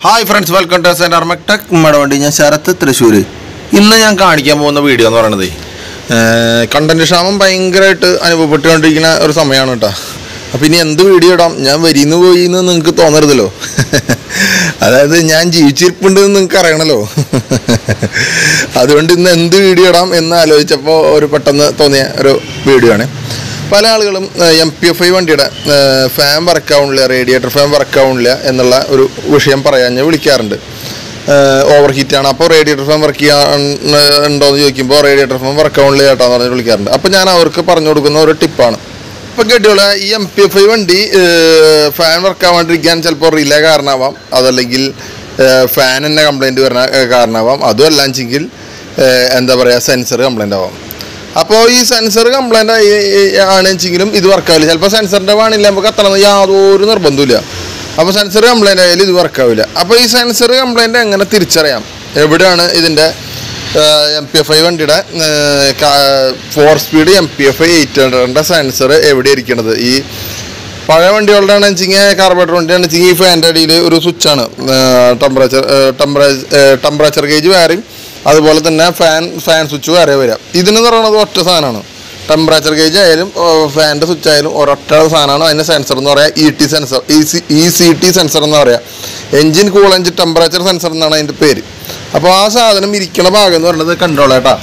hi friends welcome to centre അർമക്ടെക് നമ്മുടെ വണ്ടി ഞാൻ ശരത്ത് തൃശ്ശൂർ ഇന്ന് ഞാൻ കാണിക്കാൻ പോകുന്ന വീഡിയോ എന്ന് പറയുന്നത് കണ്ടന്റ് ക്ഷാമം ഭയങ്കരമായിട്ട് അനുഭവപ്പെട്ടുകൊണ്ടിരിക്കുന്ന ഒരു സമയമാണ് കേട്ടോ അപ്പം ഇനി എന്ത് വീഡിയോ ഇടാം ഞാൻ വരിന്ന് പോയി എന്ന് നിങ്ങൾക്ക് തോന്നരുതല്ലോ അതായത് ഞാൻ ജീവിച്ചിരിപ്പുണ്ട് എന്ന് നിങ്ങൾക്ക് അറിയണല്ലോ അതുകൊണ്ട് ഇന്ന് എന്ത് വീഡിയോ ഇടാം എന്ന് ആലോചിച്ചപ്പോൾ ഒരു പെട്ടെന്ന് തോന്നിയ ഒരു വീഡിയോ ആണ് പല ആളുകളും എം പി എഫ് ഐ വണ്ടിയുടെ ഫാൻ വർക്ക് ആവണില്ല റേഡിയേറ്റർ ഫാൻ വർക്ക് ആവണില്ല എന്നുള്ള ഒരു വിഷയം പറയാൻ ഞാൻ വിളിക്കാറുണ്ട് ഓവർ ഹീറ്റാണ് അപ്പോൾ റേഡിയേറ്റർ ഫാൻ വർക്ക് ചെയ്യാൻ ഉണ്ടോ എന്ന് ചോദിക്കുമ്പോൾ റേഡിയേറ്റർ ഫാൻ വർക്ക് ആവണില്ല ചേട്ടാന്ന് പറഞ്ഞ് വിളിക്കാറുണ്ട് അപ്പോൾ ഞാൻ അവർക്ക് പറഞ്ഞു കൊടുക്കുന്ന ഒരു ടിപ്പാണ് ഇപ്പം കേട്ടോളെ ഈ എം പി എഫ് ഐ വണ്ടി ഫാൻ വർക്ക് ആവാണ്ടിരിക്കാൻ ചിലപ്പോൾ റിലേ കാരണമാവാം അതല്ലെങ്കിൽ ഫാൻ തന്നെ കംപ്ലൈൻറ്റ് വരുന്ന ഏഹ്, കാരണമാവാം അതും അല്ലാച്ചെങ്കിൽ എന്താ പറയുക സെൻസർ കംപ്ലൈൻ്റ് ആവാം അപ്പോൾ ഈ സെൻസർ കംപ്ലൈൻ്റ് ആയി ആണെച്ചെങ്കിലും ഇത് വർക്കാവില്ല ചിലപ്പോൾ സെൻസറിൻ്റെ വാണില്ല നമുക്ക് എത്തണം യാതൊരു നിർബന്ധമില്ല അപ്പോൾ സെൻസർ കംപ്ലൈൻ്റ് ആയാലും ഇത് വർക്കാവില്ല അപ്പോൾ ഈ സെൻസർ കംപ്ലൈൻ്റ് എങ്ങനെ തിരിച്ചറിയാം എവിടെയാണ് ഇതിൻ്റെ എം പി എഫ് ഐ വണ്ടിയുടെ four speed M P F I eight ഹൺഡ്രഡിൻ്റെ സെൻസർ എവിടെ ഇരിക്കണത് ഈ പഴയ വണ്ടികളുടെ ആണെന്ന് വെച്ചിങ്ങനെ കാർബറേറ്റർ വണ്ടിയാണെന്ന് വെച്ചെങ്കിൽ ഈ ഫാൻ്റെ അടിയിൽ ഒരു സ്വിച്ചാണ് ടെമ്പറേച്ചർ ടെമ്പറേച്ചർ ടെമ്പറേച്ചർ ഗേജ് വേറെയും അതുപോലെ തന്നെ ഫാൻ ഫാൻ സ്വിച്ച് വേറെ വരിക ഇതിനെന്ന് പറയുന്നത് ഒറ്റ സാധനമാണ് ടെമ്പറേച്ചർ ഗേജ് ആയാലും ഫാൻ്റെ സ്വിച്ച് ആയാലും ഒരൊറ്റ സാധനമാണ് അതിൻ്റെ സെൻസർ എന്ന് പറയാം E T sensor E C E C T sensor എന്ന് പറയാം എൻജിൻ കൂളഞ്ച് ടെമ്പറേച്ചർ സെൻസർ എന്നാണ് അതിൻ്റെ പേര് അപ്പോൾ ആ സാധനം ഇരിക്കണ ഭാഗം എന്ന് പറയുന്നത് കൺട്രോൾ ഏട്ടാ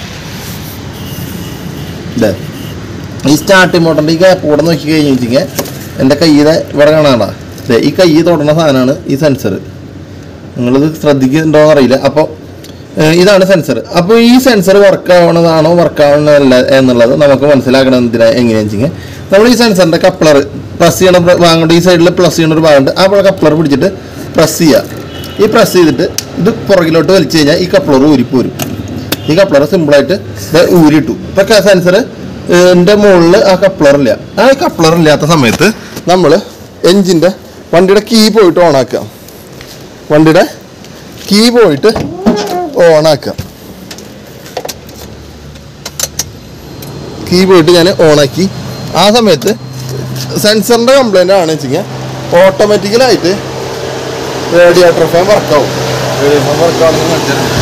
ഇല്ലേ ഈ സ്റ്റാർട്ടിംഗ് മോട്ടറിൻ്റെ ഈ ഗ്യാപ്പ് കൂടെ നോക്കി കഴിഞ്ഞ് വെച്ചിങ്ങനെ എൻ്റെ കയ്യിലെ ഇവിടെ കാണാടാ ദേ ഈ കൈ തൊടുന്ന സാധനമാണ് ഈ സെൻസർ നിങ്ങളിത് ശ്രദ്ധിക്കുന്നുണ്ടോയെന്ന് അറിയില്ല അപ്പോൾ ഇതാണ് സെൻസർ അപ്പോൾ ഈ സെൻസർ വർക്ക് ആവണതാണോ വർക്ക് ആവണതല്ല എന്നുള്ളത് നമുക്ക് മനസ്സിലാക്കണം എന്തിനാ എങ്ങനെയാണെന്ന് വെച്ചിങ്ങനെ നമ്മൾ ഈ സെൻസറിൻ്റെ കപ്ലർ പ്രസ് ചെയ്യണ ഭാഗം കൊണ്ട് ഈ സൈഡിൽ പ്ലസ് ചെയ്യണ ഒരു ഭാഗമുണ്ട് ആ കപ്ലർ പിടിച്ചിട്ട് പ്രസ് ചെയ്യുക ഈ പ്രസ് ചെയ്തിട്ട് ഇത് പുറകിലോട്ട് വലിച്ചു കഴിഞ്ഞാൽ ഈ കപ്ലർ ഊരിപ്പോരും ഈ കപ്ലർ സിമ്പിളായിട്ട് ഇത് ഊരിട്ടു ഇപ്പൊ സെൻസർ എൻ്റെ മുകളിൽ ആ കപ്ലർ ഇല്ല ആ കപ്ലർ ഇല്ലാത്ത സമയത്ത് നമ്മൾ എൻജിൻ്റെ വണ്ടിയുടെ കീ പോയിട്ട് ഓണാക്കുക വണ്ടിയുടെ കീ പോയിട്ട് ഓണാക്കുക കീ പോയിട്ട് ഞാൻ ഓണാക്കി ആ സമയത്ത് സെൻസറിൻ്റെ കംപ്ലൈൻ്റ് ആണ് വെച്ചിങ്ങനെ ഓട്ടോമാറ്റിക്കലായിട്ട് റേഡിയേറ്റർ ഫാൻ വർക്കാവും റേഡിയേറ്റർ ഫാൻ വർക്കാവുന്ന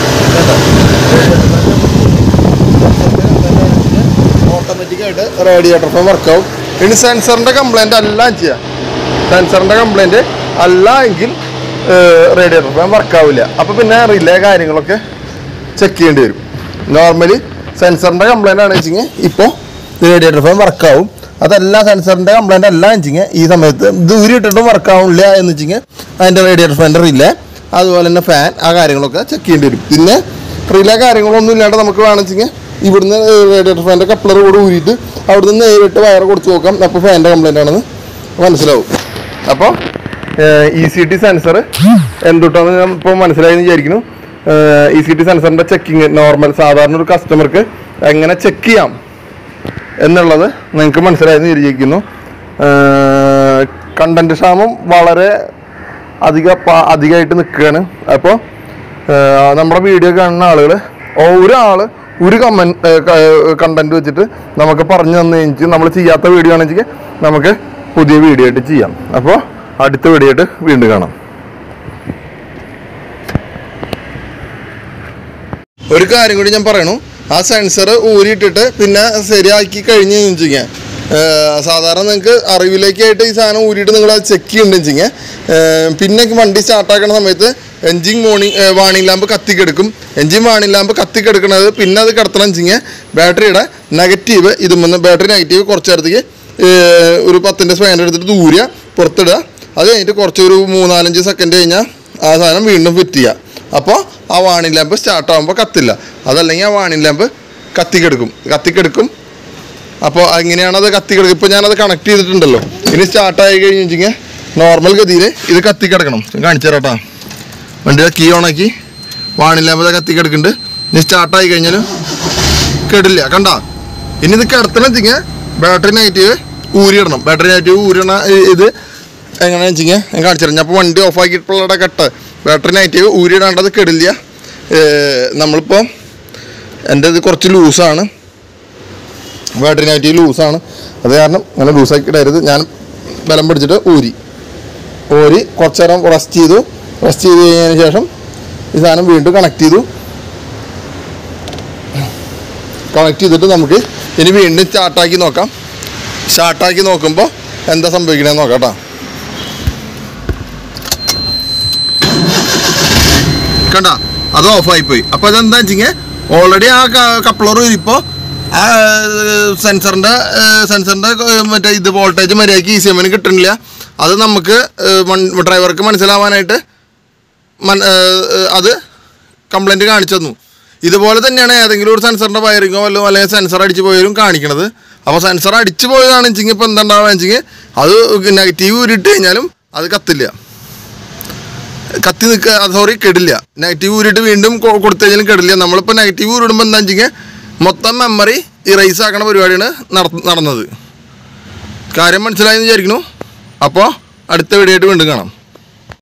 ഓട്ടോമാറ്റിക്കായിട്ട് റേഡിയേറ്റർ ഫാൻ വർക്കാവും ഇനി സെൻസറിൻ്റെ കംപ്ലൈൻ്റ് അല്ല ചെയ്യാം സെൻസറിൻ്റെ കംപ്ലൈൻറ്റ് അല്ല എങ്കിൽ റേഡിയേറ്റർ ഫാൻ വർക്കാവില്ല അപ്പോൾ പിന്നെ റിലേ കാര്യങ്ങളൊക്കെ ചെക്ക് ചെയ്യേണ്ടി വരും നോർമലി സെൻസറിൻ്റെ കംപ്ലൈൻ്റ് ആണ് വെച്ചെങ്കിൽ ഇപ്പോൾ റേഡിയേറ്റർ ഫാൻ വർക്കാവും അതല്ല സെൻസറിൻ്റെ കംപ്ലൈൻ്റ് അല്ല വെച്ചെങ്കിൽ ഈ സമയത്ത് ദൂരി ഇട്ടിട്ടും വർക്കാവില്ല എന്ന് വെച്ചെങ്കിൽ അതിൻ്റെ റേഡിയേറ്റർ ഫാൻ്റെ റിലേ അതുപോലെ തന്നെ ഫാൻ ആ കാര്യങ്ങളൊക്കെ ചെക്ക് ചെയ്യേണ്ടി വരും പിന്നെ റിലേ കാര്യങ്ങളൊന്നും ഇല്ലാണ്ട് നമുക്ക് വേണമെങ്കിൽ ഇവിടുന്ന് റേഡിയേറ്റർ ഫാൻ്റെ കപ്ലർ കൂടെ ഊരിയിട്ട് അവിടുന്ന് നേരിട്ട് വയർ കൊടുത്ത് നോക്കാം അപ്പോൾ ഫാൻ്റെ കംപ്ലൈൻ്റ് ആണെന്ന് മനസ്സിലാവും അപ്പോൾ ഇ സി ടി സെൻസർ എന്തുട്ടാന്ന് ഞാൻ ഇപ്പോൾ മനസ്സിലായെന്ന് വിചാരിക്കുന്നു ഇ സി ടി സെൻസറിൻ്റെ ചെക്കിങ് നോർമൽ സാധാരണ ഒരു കസ്റ്റമർക്ക് എങ്ങനെ ചെക്ക് ചെയ്യാം എന്നുള്ളത് നിങ്ങൾക്ക് മനസ്സിലായെന്ന് വിചാരിക്കുന്നു കണ്ടന്റ് ക്ഷാമം വളരെ അധിക പ- അധികമായിട്ട് നിൽക്കുകയാണ് അപ്പോൾ നമ്മുടെ വീഡിയോ കാണുന്ന ആളുകൾ ഒരാൾ ഒരു കമൻറ്റ് കണ്ടന്റ് വെച്ചിട്ട് നമുക്ക് പറഞ്ഞു തന്നു കഴിഞ്ഞിട്ട് നമ്മൾ ചെയ്യാത്ത വീഡിയോ ആണെങ്കിൽ നമുക്ക് പുതിയ വീഡിയോ ആയിട്ട് ചെയ്യാം അപ്പോൾ അടുത്ത വീഡിയോ ആയിട്ട് വീണ്ടും കാണാം ഒരു കാര്യം കൂടി ഞാൻ പറയണു ആ സെൻസർ ഊരിയിട്ടിട്ട് പിന്നെ ശരിയാക്കി കഴിഞ്ഞ് വെച്ചിങ്ങനെ സാധാരണ നിങ്ങൾക്ക് അറിവിലേക്കായിട്ട് ഈ സാധനം ഊരിയിട്ട് നിങ്ങൾ അത് ചെക്ക് ചെയ്യുന്നുണ്ടെന്ന് വെച്ചിങ്ങനെ പിന്നെ വണ്ടി സ്റ്റാർട്ടാക്കുന്ന സമയത്ത് എൻജിൻ മോർണിംഗ് വാണിംഗ് ലാമ്പ് കത്തിക്കെടുക്കും എൻജിൻ വാണിംഗ് ലാമ്പ് കത്തിക്കെടുക്കുന്നത് പിന്നെ അത് കിടത്തണം വെച്ചിങ്ങനെ ബാറ്ററിയുടെ നെഗറ്റീവ് ഇതുമെന്ന് ബാറ്ററി നെഗറ്റീവ് കുറച്ച് നേരത്തേക്ക് ഏഹ്, ഒരു പത്തിൻ്റെ സ്പാൻ എടുത്തിട്ട് ദൂരെ പുറത്തിടുക അത് കഴിഞ്ഞിട്ട് കുറച്ച് ഒരു മൂന്നാലഞ്ച് സെക്കൻഡ് കഴിഞ്ഞാൽ ആ സാധനം വീണ്ടും ഫിറ്റ് ചെയ്യുക അപ്പോൾ ആ വാണിംഗ് ലാമ്പ് സ്റ്റാർട്ട് ആകുമ്പോൾ കത്തില്ല അതല്ലെങ്കിൽ ആ വാണിംഗ് ലാമ്പ് കത്തിക്കെടുക്കും കത്തിക്കെടുക്കും അപ്പോൾ എങ്ങനെയാണ് അത് കത്തിക്കെടുക്കും ഇപ്പോൾ ഞാനത് കണക്ട് ചെയ്തിട്ടുണ്ടല്ലോ ഇനി സ്റ്റാർട്ട് ആയി കഴിഞ്ഞ് വെച്ചിങ്ങനെ നോർമൽ ഗതിയിൽ ഇത് കത്തിക്കിടക്കണം കാണിച്ചു തരാട്ടാ വണ്ടിയുടെ കീ ഓണാക്കി വാണിംഗ് ലാമ്പ് കത്തിക്കെടുക്കുന്നുണ്ട് ഇനി സ്റ്റാർട്ടായി കഴിഞ്ഞാൽ കേടില്ല കണ്ട ഇനി ഇത് കിടത്തണം വെച്ചിങ്ങനെ ബാറ്ററി നെഗറ്റീവ് ഊരിയിടണം ബാറ്ററി നെഗറ്റീവ് ഊരിടണ ഇ- ഇത് എങ്ങനെയാണെന്ന് വെച്ചിങ്ങനെ ഞാൻ കാണിച്ചു തരാം ഞാൻ ഇപ്പോൾ വണ്ടി ഓഫ് ആക്കിയിട്ടുള്ള കട്ട് ബാറ്ററി നെഗറ്റീവ് ഊരിയിടാണ്ടത് കെടില്ല ഏർ നമ്മളിപ്പോൾ എൻ്റെ ഇത് കുറച്ച് ലൂസാണ് ബാറ്ററി നെഗറ്റീവ് ലൂസാണ് അത് കാരണം അങ്ങനെ ലൂസാക്കി ഇടരുത് ഞാൻ ബലം പിടിച്ചിട്ട് ഊരി ഊരി കുറച്ച് നേരം റെസ്റ്റ് ചെയ്തു റെസ്റ്റ് ചെയ്ത് കഴിഞ്ഞതിന് ശേഷം ഈ സാധനം വീണ്ടും കണക്ട് ചെയ്തു കണക്ട് ചെയ്തിട്ട് നമുക്ക് ഇനി വീണ്ടും സ്റ്റാർട്ടാക്കി നോക്കാം സ്റ്റാർട്ടാക്കി നോക്കുമ്പോൾ എന്താ സംഭവിക്കണേന്ന് നോക്കാം കേട്ടോ കണ്ട അത് ഓഫായി പോയി അപ്പോൾ അതെന്താ വെച്ചിങ്ങനെ ഓൾറെഡി ആ കപ്ലർ ഇപ്പോൾ ആ സെൻസറിൻ്റെ സെൻസറിൻ്റെ മറ്റേ ഇത് വോൾട്ടേജ് മര്യാദയ്ക്ക് ഇ സി എമ്മിന് കിട്ടണില്ല അത് നമുക്ക് ഡ്രൈവർക്ക് മനസ്സിലാവാനായിട്ട് മൻ ഏഹ് അത് കംപ്ലൈൻറ്റ് കാണിച്ചു തന്നു ഇതുപോലെ തന്നെയാണ് ഏതെങ്കിലും ഒരു സെൻസറിൻ്റെ വയറിങ്ങോ വല്ലതും അല്ലെങ്കിൽ സെൻസർ അടിച്ച് പോയാലും കാണിക്കണത് അപ്പോൾ സെൻസർ അടിച്ച് പോയതാണെന്ന് വെച്ചെങ്കിൽ ഇപ്പോൾ എന്താ ഉണ്ടാവുക വെച്ചെങ്കിൽ അത് നെഗറ്റീവ് ഊരിട്ട് കഴിഞ്ഞാലും അത് കത്തില്ല കത്തി നിൽക്കുക സോറി കെടില്ല നെഗറ്റീവ് ഊരിട്ട് വീണ്ടും കൊ- കൊടുത്തു കഴിഞ്ഞാലും കെടില്ല നമ്മളിപ്പോൾ നെഗറ്റീവ് ഊരിടുമ്പോൾ എന്താ വെച്ചെങ്കിൽ മൊത്തം മെമ്മറി ഇറേസ് ആക്കണ പരിപാടിയാണ് നട- നടന്നത് കാര്യം മനസ്സിലായെന്ന് വിചാരിക്കുന്നു അപ്പോൾ അടുത്ത വീഡിയോ ആയിട്ട് വീണ്ടും കാണാം